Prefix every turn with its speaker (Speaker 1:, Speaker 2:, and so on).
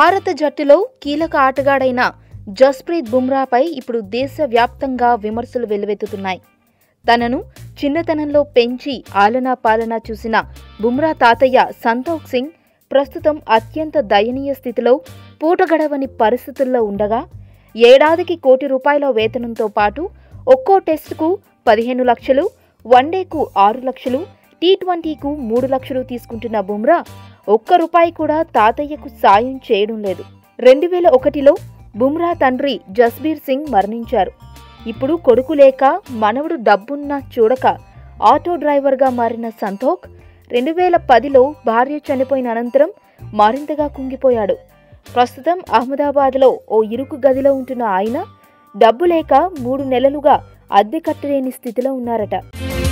Speaker 1: భారత జట్టులో కీలక ఆటగాడైన జస్ప్రీత్ బుమ్రాపై ఇప్పుడు దేశవ్యాప్తంగా విమర్శలు వెల్లువెత్తుతున్నాయి తనను చిన్నతనంలో పెంచి ఆలనా పాలనా చూసిన బుమ్రా తాతయ్య సంతోక్ సింగ్ ప్రస్తుతం అత్యంత దయనీయ స్థితిలో పూటగడవని పరిస్థితుల్లో ఉండగా ఏడాదికి కోటి రూపాయల వేతనంతో పాటు ఒక్కో టెస్టుకు పదిహేను లక్షలు వన్డేకు ఆరు లక్షలు టీ ట్వంటీకు మూడు లక్షలు తీసుకుంటున్న బుమ్రా ఒక్క రూపాయి కూడా తాతయ్యకు సాయం చేయడం లేదు రెండు వేల ఒకటిలో బుమ్రా తండ్రి జస్బీర్ సింగ్ మరణించారు ఇప్పుడు కొడుకు లేక మనవడు డబ్బున్నా చూడక ఆటో డ్రైవర్గా మారిన సంతోక్ రెండు వేల పదిలో భార్య చనిపోయిన అనంతరం మరింతగా కుంగిపోయాడు ప్రస్తుతం అహ్మదాబాద్లో ఓ ఇరుకు గదిలో ఉంటున్న ఆయన డబ్బు లేక మూడు నెలలుగా అద్దె కట్టలేని స్థితిలో ఉన్నారట